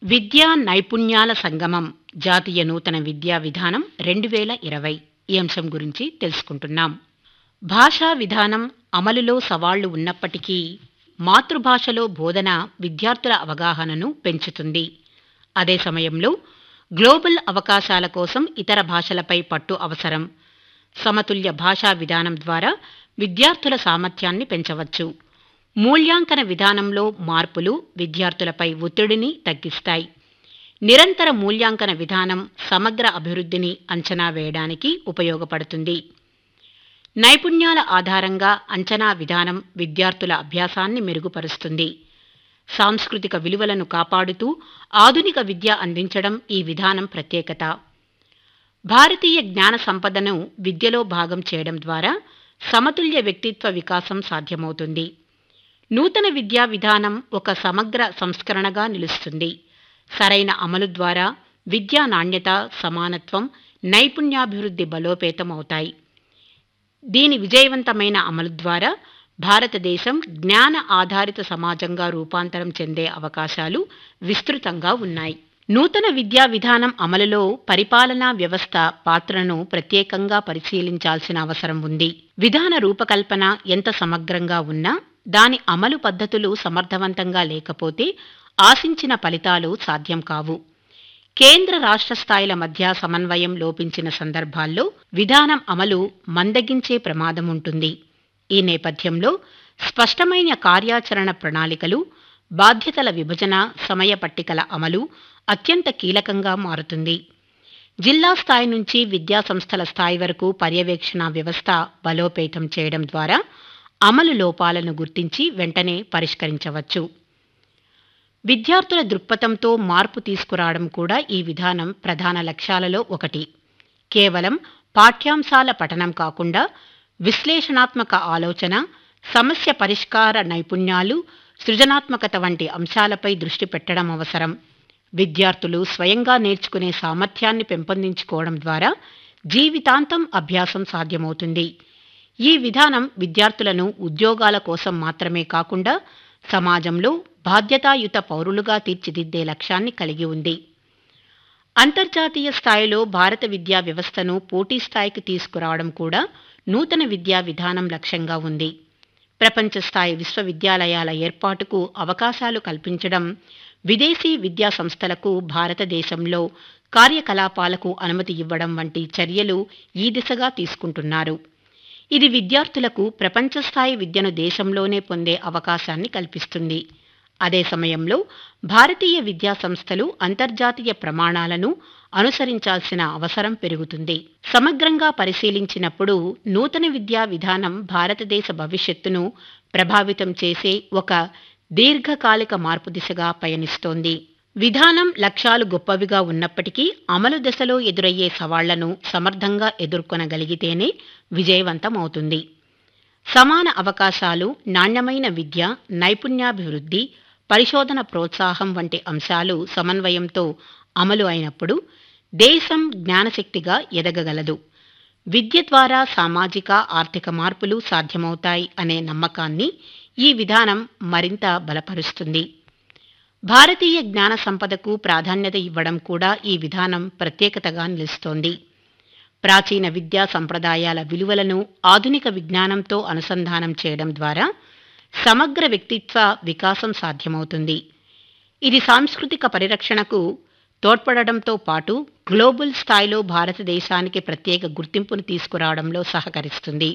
విద్యా నైపుణ్యాల సంగమం జాతీయ నూతన విద్యా విధానం రెండు వేల ఇరవై ఈ అంశం గురించి తెలుసుకుంటున్నాం భాషా విధానం అమలులో సవాళ్లు ఉన్నప్పటికీ మాతృభాషలో బోధన విద్యార్థుల అవగాహనను పెంచుతుంది అదే సమయంలో గ్లోబల్ అవకాశాల కోసం ఇతర భాషలపై పట్టు అవసరం సమతుల్య భాషా విధానం ద్వారా విద్యార్థుల సామర్థ్యాన్ని పెంచవచ్చు మూల్యాంకన విధానంలో మార్పులు విద్యార్థులపై ఒత్తిడిని తగ్గిస్తాయి నిరంతర మూల్యాంకన విధానం సమగ్ర అభివృద్ధిని అంచనా వేయడానికి ఉపయోగపడుతుంది నైపుణ్యాల ఆధారంగా అంచనా విధానం విద్యార్థుల అభ్యాసాన్ని మెరుగుపరుస్తుంది సాంస్కృతిక విలువలను కాపాడుతూ ఆధునిక విద్య అందించడం ఈ విధానం ప్రత్యేకత భారతీయ జ్ఞాన సంపదను విద్యలో భాగం చేయడం ద్వారా సమతుల్య వ్యక్తిత్వ వికాసం సాధ్యమవుతుంది నూతన విద్యా విధానం ఒక సమగ్ర సంస్కరణగా నిలుస్తుంది సరైన అమలు ద్వారా విద్యా నాణ్యత సమానత్వం నైపుణ్యాభివృద్ధి బలోపేతం అవుతాయి దీని విజయవంతమైన అమలు ద్వారా భారతదేశం జ్ఞాన ఆధారిత సమాజంగా రూపాంతరం చెందే అవకాశాలు విస్తృతంగా ఉన్నాయి నూతన విద్యా విధానం అమలులో పరిపాలనా వ్యవస్థ పాత్రను ప్రత్యేకంగా పరిశీలించాల్సిన అవసరం ఉంది విధాన రూపకల్పన ఎంత సమగ్రంగా ఉన్నా దాని అమలు పద్ధతులు సమర్థవంతంగా లేకపోతే ఆశించిన ఫలితాలు సాధ్యం కావు కేంద్ర రాష్ట్ర స్థాయిల మధ్య సమన్వయం లోపించిన సందర్భాల్లో విధానం అమలు మందగించే ప్రమాదం ఉంటుంది ఈ నేపథ్యంలో స్పష్టమైన కార్యాచరణ ప్రణాళికలు బాధ్యతల విభజన సమయ పట్టికల అమలు అత్యంత కీలకంగా మారుతుంది జిల్లా స్థాయి నుంచి విద్యా సంస్థల స్థాయి వరకు పర్యవేక్షణ వ్యవస్థ బలోపేతం చేయడం ద్వారా అమలు లోపాలను గుర్తించి వెంటనే పరిష్కరించవచ్చు విద్యార్థుల దృక్పథంతో మార్పు తీసుకురావడం కూడా ఈ విధానం ప్రధాన లక్ష్యాలలో ఒకటి కేవలం పాఠ్యాంశాల పఠనం కాకుండా విశ్లేషణాత్మక ఆలోచన సమస్య పరిష్కార నైపుణ్యాలు సృజనాత్మకత వంటి అంశాలపై దృష్టి పెట్టడం అవసరం విద్యార్థులు స్వయంగా నేర్చుకునే సామర్థ్యాన్ని పెంపొందించుకోవడం ద్వారా జీవితాంతం అభ్యాసం సాధ్యమవుతుంది ఈ విధానం విద్యార్థులను ఉద్యోగాల కోసం మాత్రమే కాకుండా సమాజంలో బాధ్యతాయుత పౌరులుగా తీర్చిదిద్దే లక్ష్యాన్ని కలిగి ఉంది అంతర్జాతీయ స్థాయిలో భారత విద్యా వ్యవస్థను పోటీ స్థాయికి తీసుకురావడం కూడా నూతన విద్యా విధానం లక్ష్యంగా ఉంది ప్రపంచ స్థాయి విశ్వవిద్యాలయాల ఏర్పాటుకు అవకాశాలు కల్పించడం విదేశీ విద్యా సంస్థలకు భారతదేశంలో కార్యకలాపాలకు అనుమతి ఇవ్వడం వంటి చర్యలు ఈ దిశగా తీసుకుంటున్నారు ఇది విద్యార్థులకు ప్రపంచ స్థాయి విద్యను దేశంలోనే పొందే అవకాశాన్ని కల్పిస్తుంది అదే సమయంలో భారతీయ విద్యా సంస్థలు అంతర్జాతీయ ప్రమాణాలను అనుసరించాల్సిన అవసరం పెరుగుతుంది సమగ్రంగా పరిశీలించినప్పుడు నూతన విద్యా విధానం భారతదేశ భవిష్యత్తును ప్రభావితం చేసే ఒక దీర్ఘకాలిక మార్పు దిశగా పయనిస్తోంది విధానం లక్ష్యాలు గొప్పవిగా ఉన్నప్పటికీ అమలు దశలో ఎదురయ్యే సవాళ్లను సమర్థంగా ఎదుర్కొనగలిగితేనే విజయవంతమవుతుంది సమాన అవకాశాలు నాణ్యమైన విద్య నైపుణ్యాభివృద్ధి పరిశోధన ప్రోత్సాహం వంటి అంశాలు సమన్వయంతో అమలు అయినప్పుడు దేశం జ్ఞానశక్తిగా ఎదగగలదు విద్య ద్వారా సామాజిక ఆర్థిక మార్పులు సాధ్యమవుతాయి అనే నమ్మకాన్ని ఈ విధానం మరింత బలపరుస్తుంది భారతీయ జ్ఞాన సంపదకు ప్రాధాన్యత ఇవ్వడం కూడా ఈ విధానం ప్రత్యేకతగా నిలుస్తోంది ప్రాచీన విద్యా సంప్రదాయాల విలువలను ఆధునిక విజ్ఞానంతో అనుసంధానం చేయడం ద్వారా సమగ్ర వ్యక్తిత్వ వికాసం సాధ్యమవుతుంది ఇది సాంస్కృతిక పరిరక్షణకు తోడ్పడడంతో పాటు గ్లోబల్ స్థాయిలో భారతదేశానికి ప్రత్యేక గుర్తింపును తీసుకురావడంలో సహకరిస్తుంది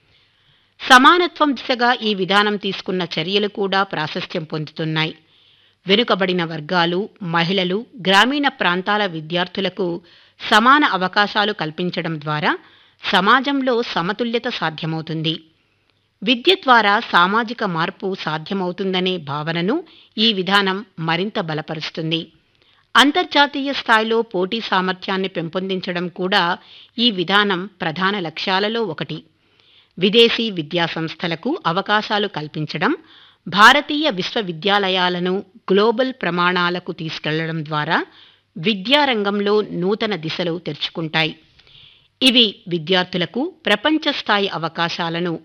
సమానత్వం దిశగా ఈ విధానం తీసుకున్న చర్యలు కూడా ప్రాశస్త్యం పొందుతున్నాయి వెనుకబడిన వర్గాలు మహిళలు గ్రామీణ ప్రాంతాల విద్యార్థులకు సమాన అవకాశాలు కల్పించడం ద్వారా సమాజంలో సమతుల్యత సాధ్యమవుతుంది విద్య ద్వారా సామాజిక మార్పు సాధ్యమవుతుందనే భావనను ఈ విధానం మరింత బలపరుస్తుంది అంతర్జాతీయ స్థాయిలో పోటీ సామర్థ్యాన్ని పెంపొందించడం కూడా ఈ విధానం ప్రధాన లక్ష్యాలలో ఒకటి విదేశీ విద్యా సంస్థలకు అవకాశాలు కల్పించడం భారతీయ విశ్వవిద్యాలయాలను గ్లోబల్ ప్రమాణాలకు తీసుకెళ్లడం ద్వారా విద్యారంగంలో నూతన దిశలు తెరుచుకుంటాయి ఇవి విద్యార్థులకు ప్రపంచ స్థాయి అవకాశాలను